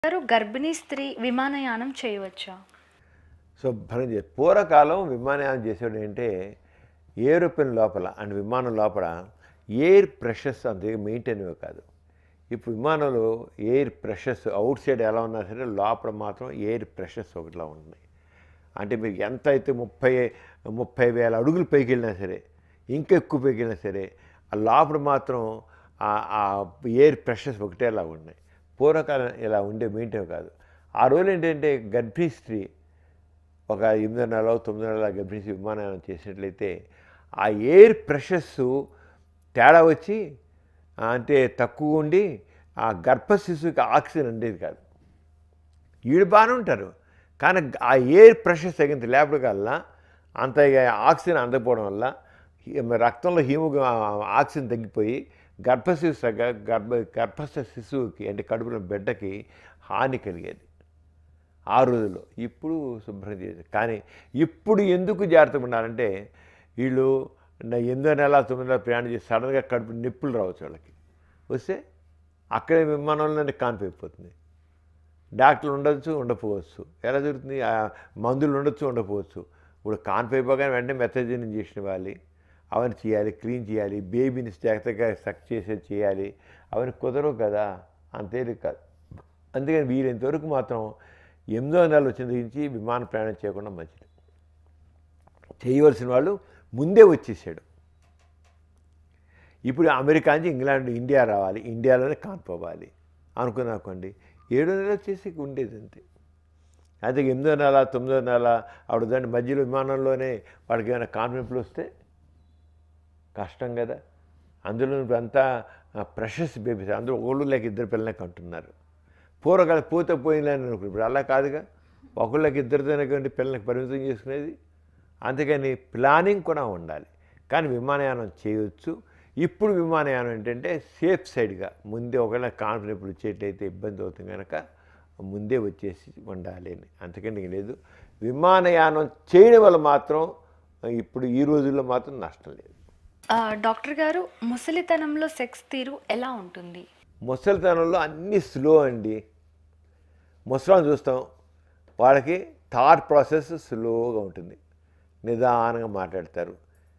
గారు గర్భిణీ స్త్రీ విమానయానం చేయవచ్చా శుభ్రం చేసి పూర్వకాలం విమానయానం చేసేవాడు ఏంటంటే ఏరోప్లేన్ లోపల అండ్ విమానం లోపల ఎయిర్ ప్రెషర్స్ అంత మెయింటైన్ కాదు ఇప్పుడు విమానంలో ఎయిర్ ప్రెషర్స్ అవుట్ సైడ్ ఎలా ఉన్నా సరే లోపల మాత్రం ఎయిర్ ప్రెషర్స్ ఒకటిలా ఉన్నాయి అంటే మీరు ఎంత అయితే ముప్పై ముప్పై వేల అడుగులు పైకి వెళ్ళినా సరే ఇంకా ఎక్కువ పైకి వెళ్ళినా సరే ఆ లోపల మాత్రం ఆ- ఆ ఎయిర్ ప్రెషర్స్ ఒకటేలా ఉన్నాయి పూర్వకాలం ఇలా ఉండే మెయింటైన్ కాదు ఆ రోజు ఏంటంటే గర్భిణీ స్త్రీ ఒక ఎనిమిది నెలలో తొమ్మిది నెలల గర్భిణీ విమానయానం చేసినట్లయితే ఆ ఎయిర్ ప్రెషర్స్ తేడా వచ్చి ఆ, అంటే తక్కువ ఉండి ఆ గర్భ శిశువుకి ఆక్సిజన్ ఉండేది కాదు వీళ్ళు బాగానే ఉంటారు కానీ ఆ ఎయిర్ ప్రెషర్ తగినంత లేపటికల్లా అంత ఇక ఆక్సిజన్ అందకపోవడం వల్ల హీ- రక్తంలో హీమో ఆక్సిజన్ తగ్గిపోయి గర్భశిశు సగ- గర్భ గర్భస్థ శిశువుకి అంటే కడుపులో బిడ్డకి హాని కలిగేది ఆ రోజుల్లో ఇప్పుడు శుభ్రం చేసేది కానీ ఇప్పుడు ఎందుకు జాగ్రత్తగా ఉన్నారంటే వీళ్ళు నా- ఎనిమిదో నెల తొమ్మిది నెలల ప్రయాణం చేసి సడన్గా కడుపు నొప్పులు రావచ్చు వాళ్ళకి వస్తే అక్కడే విమానంలోనే కాన్పైపోతుంది డాక్టర్లు ఉండొచ్చు ఉండకపోవచ్చు ఎలా జరుగుతుంది ఆ మందులు ఉండొచ్చు ఉండకపోవచ్చు ఇప్పుడు కాన్పైపోగానే వెంటనే మెథజన్ ఇంజెక్షన్ ఇవ్వాలి అవన్నీ చేయాలి క్లీన్ చేయాలి బేబీని జాగ్రత్తగా సక్ చేసేది చేయాలి అవన్నీ కుదరవు కదా అంతేది కాదు అందుకని వీలైనంతవరకు మాత్రం ఎనిమిదో నెలలు వచ్చిన దగ్గర నుంచి విమాన ప్రయాణం చేయకుండా మంచిది చేయవలసిన వాళ్ళు ముందే వచ్చేసాడు ఇప్పుడు అమెరికా నుంచి ఇంగ్లాండ్ ఇండియా రావాలి ఇండియాలోనే కాన్పోవాలి అనుకున్నాకోండి ఏడో నెల వచ్చేసి ఉండేది అంతే అయితే ఎనిమిదో నెల తొమ్మిదో నెల ఆవిడ దాని మధ్యలో విమానంలోనే వాడికి ఏమైనా కాన్ఫిడెంట్లు వస్తే కష్టం కదా అందులో ఇప్పుడు అంతా ప్రెషస్ బేబీస్ అందరూ ఒకళ్ళు లేక ఇద్దరు పిల్లలకి కంటున్నారు పూర్వకాలం పోతే పోయిందని అనుకున్నారు ఇప్పుడు అలా కాదుగా ఒకళ్ళకి ఇద్దరితోనే కంటే పిల్లలకి పరిమితం చేసుకునేది అందుకని ప్లానింగ్ కూడా ఉండాలి కానీ విమానయానం చేయొచ్చు ఇప్పుడు విమానయానం ఏంటంటే సేఫ్ సైడ్గా ముందే ఒకవేళ కాన్ఫిడెంట్ వచ్చేటైతే ఇబ్బంది అవుతుంది కనుక ముందే వచ్చేసి ఉండాలి అని అంతకని ఇంక లేదు విమానయానం చేయడం వల్ల మాత్రం ఇప్పుడు ఈ రోజుల్లో మాత్రం నష్టం లేదు ఆ, డాక్టర్ గారు ముసలితనంలో సెక్స్ తీరు ఎలా ఉంటుంది ముసలితనంలో అన్నీ స్లో అండి ముసలాన్ని చూస్తాం వాళ్ళకి థాట్ ప్రాసెస్ స్లోగా ఉంటుంది నిదానంగా మాట్లాడతారు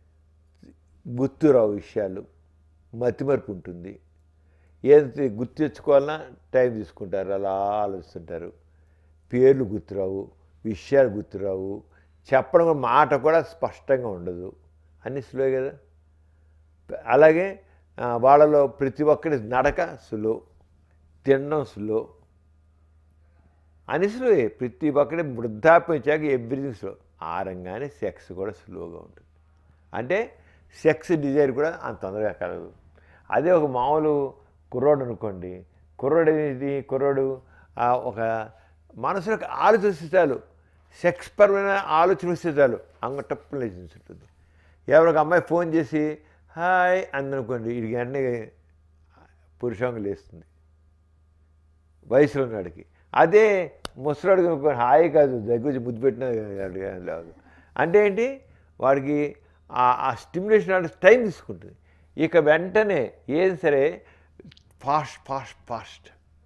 గుర్తురావు విషయాలు మతిమరుపు ఉంటుంది ఏదైతే గుర్తు తెచ్చుకోవాలన్నా టైం తీసుకుంటారు అలా ఆలోచిస్తుంటారు పేర్లు గుర్తురావు విషయాలు గుర్తురావు చెప్పడం కూడా మాట కూడా స్పష్టంగా ఉండదు అన్నీ స్లో కదా అలాగే ఆ, వాళ్ళలో ప్రతి ఒక్కరి నడక స్లో తినడం స్లో అని స్లోయే ప్రతి ఒక్కరి వృద్ధాప్యం వచ్చాక ఎవ్రీథింగ్ స్లో ఆ రంగానే సెక్స్ కూడా స్లోగా ఉంటుంది అంటే సెక్స్ డిజైర్ కూడా అంత తొందరగా కలగదు అదే ఒక మామూలు కుర్రోడు అనుకోండి కుర్రోడు అనేది కుర్రోడు ఆ, ఒక మనసులో ఒక ఆలోచన వస్తే చాలు సెక్స్ పరమైన ఆలోచన వస్తే చాలు అంగటప్పు లేచి ఉంటుంది ఎవరో ఒక అమ్మాయి ఫోన్ చేసి హాయ్ అందనుకోండి ఇది వెంటనే పురుషాంగం లేస్తుంది వయసులో ఉన్నాడికి అదే ముసలాడికి అనుకోండి హాయ్ కాదు దగ్గర ముద్దు పెట్టిన లేదు అంటే ఏంటి వాడికి ఆ- ఆ స్టిమ్యులేషన్ అంటే టైం తీసుకుంటుంది ఇక వెంటనే ఏది సరే ఫాస్ట్ ఫాస్ట్ ఫాస్ట్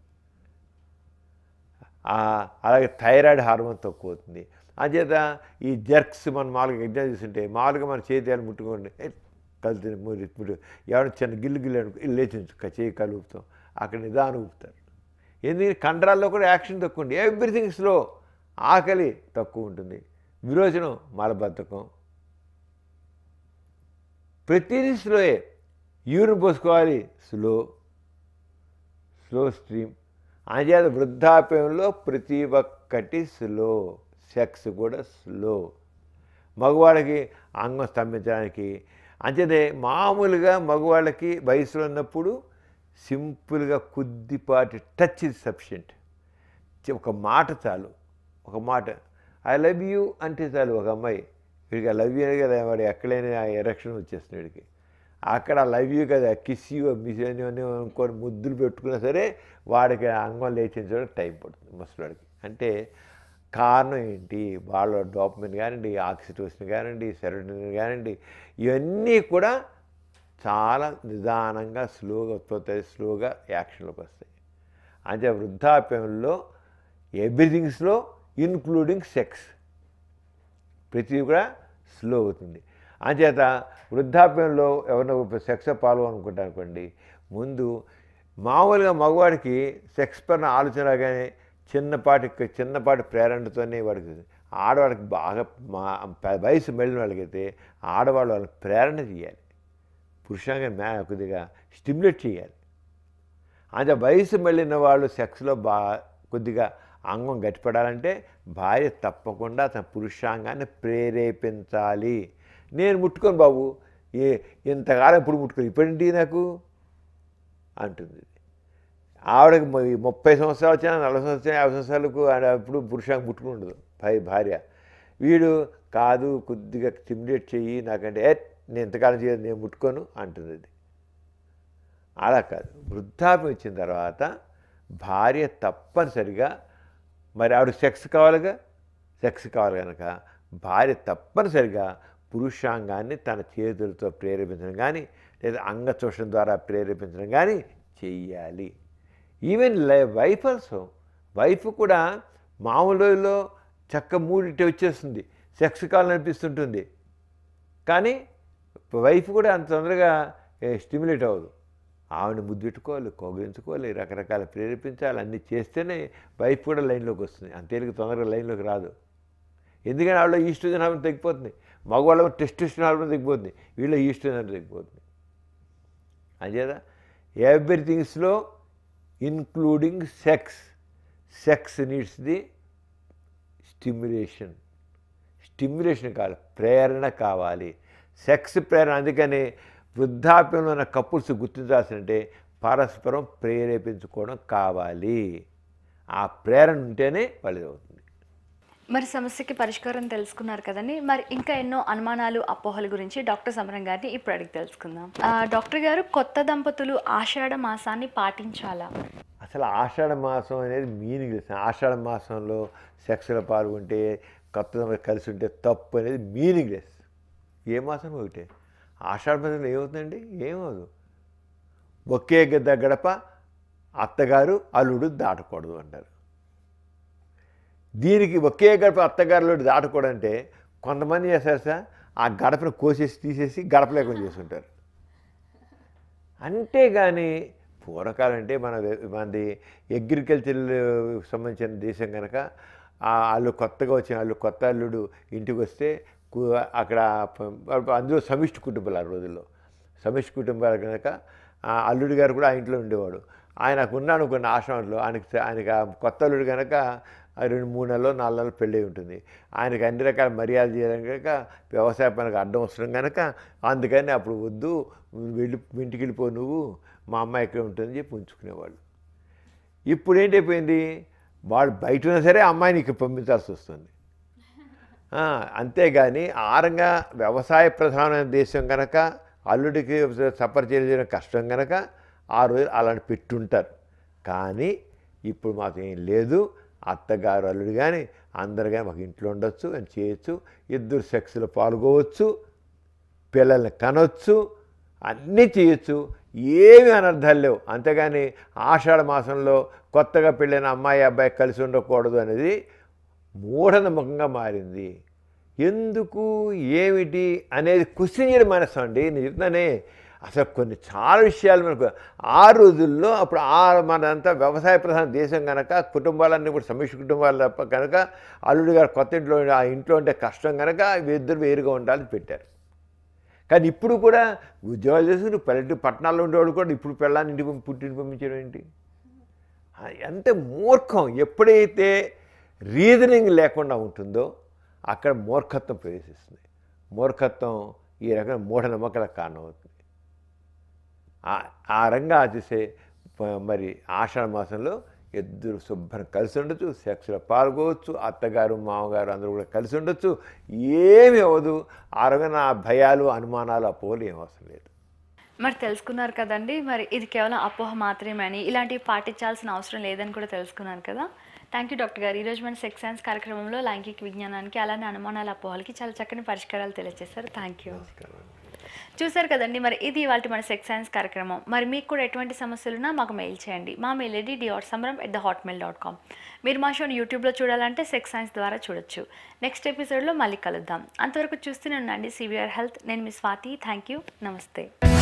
అలాగే థైరాయిడ్ హార్మోన్ తక్కువ అవుతుంది అంచేత ఈ జర్క్స్ మన మామూలుగా ఎగ్జామ్ చేస్తుంటే మామూలుగా మన చేతి ముట్టుకోండి కలుతుంది మురి మురి ఎవరైనా చిన్న గిల్లు గిల్లు అనుకో లేచి ఉంచు, చేయి కలుపుతాం అక్కడ నిదానం ఊపుతారు ఎందుకంటే కండరాల్లో కూడా యాక్షన్ తక్కువ ఉంది ఎవ్రీథింగ్ స్లో ఆకలి తక్కువ ఉంటుంది విరోచనం మలబద్ధకం ప్రతిదీ స్లోయే యూరిన్ పోసుకోవాలి స్లో స్లో స్ట్రీమ్ అంచేత వృద్ధాప్యంలో ప్రతి ఒక్కటి స్లో సెక్స్ కూడా స్లో మగవాళ్ళకి అంగం స్తంభించడానికి అంచేతే మామూలుగా మగవాళ్ళకి వయసులో ఉన్నప్పుడు సింపుల్గా కొద్దిపాటి టచ్ ఇస్ సఫిషియంట్ ఒక మాట చాలు ఒక మాట ఐ లవ్ యూ అంటే చాలు ఒక అమ్మాయి వీడికి ఐ లవ్ యూ అనే కదా వాడు ఎక్కడైనా ఆ ఎరక్షన్ వచ్చేస్తుంది వీడికి అక్కడ లవ్ యూ కదా కిస్ యూ మిస్ అని ఇంకోటి ముద్దులు పెట్టుకున్నా సరే వాడికి అంగం లేచించడానికి టైం పడుతుంది ముసలివాడికి అంటే కారణం ఏంటి వాళ్ళ డోపమిన్ కానివ్వండి ఆక్సిటోసిన్ కానివ్వండి సెరోటిన్ కానివ్వండి ఇవన్నీ కూడా చాలా నిదానంగా స్లోగా ఉత్పత్తి అయ్యి స్లోగా యాక్షన్లోకి వస్తాయి అంటే వృద్ధాప్యంలో ఎవ్రీథింగ్స్లో ఇన్క్లూడింగ్ సెక్స్ ప్రతిదీ కూడా స్లో అవుతుంది అంచేత వృద్ధాప్యంలో ఎవరినో సెక్స్ పాల్గొనుకుంటా అనుకోండి ముందు మామూలుగా మగవాడికి సెక్స్ పైన ఆలోచన రాగానే చిన్నపాటి చిన్నపాటి ప్రేరణతోనే వాడికి ఆడవాడికి బాగా మా ప- వయసు మెళ్ళిన వాళ్ళకైతే ఆడవాళ్ళు వాళ్ళని ప్రేరణ చేయాలి పురుషంగా మ్యా కొద్దిగా స్టిమ్యులేట్ చేయాలి అంటే వయసు మళ్ళిన వాళ్ళు సెక్స్లో బా కొద్దిగా అంగం గట్టిపడాలంటే భార్య తప్పకుండా తన పురుషాంగాన్ని ప్రేరేపించాలి నేను ముట్టుకోను బాబు ఏ ఇంతకాలం ఇప్పుడు ముట్టుకోను ఇప్పుడేంటి నాకు అంటుంది ఆవిడకి ము- ముప్పై సంవత్సరాలు వచ్చినా నలభై సంవత్సరాలు యాభై సంవత్సరాలకు ఆడ అప్పుడు పురుషాంగం ముట్టుకుని ఉండదు పై భార్య వీడు కాదు కొద్దిగా స్టిమ్యులేట్ చెయ్యి నాకంటే ఏ నేను ఇంతకాలం చేయదు నేను ముట్టుకోను అంటుంది అది అలా కాదు వృద్ధాప్యం వచ్చిన తర్వాత భార్య తప్పనిసరిగా మరి ఆవిడ సెక్స్ కావాలిగా సెక్స్ కావాలి కనుక భార్య తప్పనిసరిగా పురుషాంగాన్ని తన చేతులతో ప్రేరేపించడం కానీ లేదా అంగచోషణ ద్వారా ప్రేరేపించడం కానీ చెయ్యాలి ఈవెన్ వైఫ్ ఆల్సో వైఫ్ కూడా మామూలులో చక్క మూడింటి వచ్చేస్తుంది సెక్స్ కావాలనిపిస్తుంటుంది కానీ వైఫ్ కూడా అంత తొందరగా స్టిమ్యులేట్ అవ్వదు ఆవిడ ముద్దు పెట్టుకోవాలి కౌగిలించుకోవాలి రకరకాల ప్రేరేపించాలి అన్నీ చేస్తేనే వైఫ్ కూడా లైన్లోకి వస్తుంది అంతేలికి తొందరగా లైన్లోకి రాదు ఎందుకంటే ఆవిడ ఈస్ట్రోజన్ హార్మోన్ తగ్గిపోతుంది మగవాళ్ళ టెస్టిస్టన్ హార్మోన్ తగ్గిపోతుంది వీళ్ళ ఈస్ట్రోజన్ తగ్గిపోతుంది అంచేత ఎవ్రీథింగ్స్లో including sex sex needs the stimulation stimulation కావాలి ప్రేరణ కావాలి సెక్స్ ప్రేరణ అందుకని వృద్ధాప్యంలో ఉన్న కపుల్స్ గుర్తించాల్సిందంటే పరస్పరం ప్రేరేపించుకోవడం కావాలి ఆ ప్రేరణ ఉంటేనే వాళ్ళది అవుతుంది మరి సమస్యకి పరిష్కారం తెలుసుకున్నారు కదండి మరి ఇంకా ఎన్నో అనుమానాలు అపోహల గురించి డాక్టర్ సమరం గారిని ఇప్పుడు అడిగి తెలుసుకుందాం ఆ, డాక్టర్ గారు కొత్త దంపతులు ఆషాఢ మాసాన్ని పాటించాలా అసలు ఆషాఢ మాసం అనేది మీనింగ్ తెలుసు ఆషాఢ మాసంలో సెక్స్లో పాల్గొంటే కొత్త దంపతులు కలిసి ఉంటే తప్పు అనేది మీనింగ్ లెస్ ఏ మాసం ఒకటే ఆషాఢ మాసంలో ఏమవుతుందండి ఏమవుదు ఒకే గద్ద గడప అత్తగారు అల్లుడు దాటకూడదు అంటారు దీనికి ఒకే గడప అత్తగారు అల్లుడు దాటకూడదు అంటే కొంతమంది చేస్తారు సార్ ఆ గడపను కోసేసి తీసేసి గడప లేకుండా చేసుకుంటారు అంతేగాని పూర్వకాలం అంటే మన వే- మనది అగ్రికల్చర్ సంబంధించిన దేశం కనుక ఆ వాళ్ళు కొత్తగా వచ్చిన వాళ్ళు కొత్త అల్లుడు ఇంటికి వస్తే కు- అక్కడ ప- అందులో సమిష్టి కుటుంబాలు ఆ రోజుల్లో సమిష్టి కుటుంబాలు కనుక ఆ అల్లుడు గారు కూడా ఆ ఇంట్లో ఉండేవాడు ఆయనకు ఉన్నాడు కొన్ని ఆశ్రమంలో ఆయనకి ఆయనకి ఆ కొత్త అల్లుడు కనుక ఆ రెండు మూడు నెలలు నాలుగు నెలలు పెళ్ళి ఉంటుంది ఆయనకి అన్ని రకాల మర్యాద చేయడం కనుక వ్యవసాయ పనికి అడ్డం వస్తుంది కనుక అందుకని అప్పుడు వద్దు వెళ్ళి ఇంటికి వెళ్ళిపో నువ్వు మా అమ్మాయి ఇక్కడ ఉంటుందని చెప్పి ఉంచుకునేవాళ్ళు ఇప్పుడు ఏంటైపోయింది వాడు బయట ఉన్నా సరే అమ్మాయిని ఇక్కడ పంపించాల్సి వస్తుంది ఆ, అంతేగాని ఆరంగా వ్యవసాయ ప్రధానమైన దేశం కనుక అల్లుడికి సఫర్ చేయడం కష్టం కనుక ఆ రోజు అలాంటి పెట్టుంటారు కానీ ఇప్పుడు మాకు ఏం లేదు అత్తగారు అల్లుడు కానీ అందరు కానీ మాకు ఇంట్లో ఉండొచ్చు అని చేయొచ్చు ఇద్దరు సెక్స్లో పాల్గొవచ్చు పిల్లల్ని కనొచ్చు అన్నీ చేయొచ్చు ఏమి అనర్థాలు లేవు అంతేగాని ఆషాఢ మాసంలో కొత్తగా పెళ్ళైన అమ్మాయి అబ్బాయి కలిసి ఉండకూడదు అనేది మూఢనమ్మకంగా మారింది ఎందుకు ఏమిటి అనేది క్వశ్చన్ చేయడం మానేస్తామండి నేను చెప్తున్నానే అసలు కొన్ని చాలా విషయాలు మనకు ఆ రోజుల్లో అప్పుడు ఆ మనంతా వ్యవసాయ ప్రధాన దేశం కనుక కుటుంబాలన్నీ కూడా సమిష్టి కుటుంబాలు తప్ప కనుక అల్లుడు గారు కొత్త ఇంట్లో ఆ ఇంట్లో ఉంటే కష్టం కనుక ఇద్దరు వేరుగా ఉండాలని పెట్టారు కానీ ఇప్పుడు కూడా ఉద్యోగాలు చేసుకుని పల్లెటూరు పట్టణాల్లో ఉండేవాడు కూడా ఇప్పుడు పెళ్ళాన్ని ఇంటికి పంపి- పుట్టింటి పంపించడం ఏంటి ఆ, ఎంత మూర్ఖం ఎప్పుడైతే రీజనింగ్ లేకుండా ఉంటుందో అక్కడ మూర్ఖత్వం ప్రవేశిస్తుంది మూర్ఖత్వం ఈ రకమైన మూఢనమ్మకాలకు కారణమవుతుంది ఆ- ఆ రంగా చేసే ప- మరి ఆషాఢ మాసంలో ఇద్దరు శుభ్రం కలిసి ఉండొచ్చు సెక్స్లో పాల్గొవచ్చు అత్తగారు మామగారు అందరూ కూడా కలిసి ఉండొచ్చు ఏమి అవ్వదు ఆ రకమైన ఆ భయాలు అనుమానాలు అపోహలు ఏం అవసరం లేదు మరి తెలుసుకున్నారు కదండి మరి ఇది కేవలం అపోహ మాత్రమే అని ఇలాంటివి పాటించాల్సిన అవసరం లేదని కూడా తెలుసుకున్నాను కదా థ్యాంక్ యూ డాక్టర్ గారు ఈరోజు మన సెక్స్ సైన్స్ కార్యక్రమంలో లైంగిక విజ్ఞానానికి అలానే అనుమానాల అపోహలకి చాలా చక్కని పరిష్కారాలు తెలియజేశారు థ్యాంక్ యూ నమస్కారం చూసారు కదండి మరి ఇది ఇవాళ మన సెక్స్ సైన్స్ కార్యక్రమం మరి మీకు కూడా ఎటువంటి సమస్యలున్నా మాకు మెయిల్ చేయండి మా mail ID DR Samaram at the Hotmail dot com మీరు మా షోని యూట్యూబ్లో చూడాలంటే సెక్స్ సైన్స్ ద్వారా చూడొచ్చు నెక్స్ట్ ఎపిసోడ్లో మళ్ళీ కలుద్దాం అంతవరకు చూస్తూనే ఉండండి సివిఆర్ హెల్త్ నేను మీ స్వాతి థ్యాంక్ యూ నమస్తే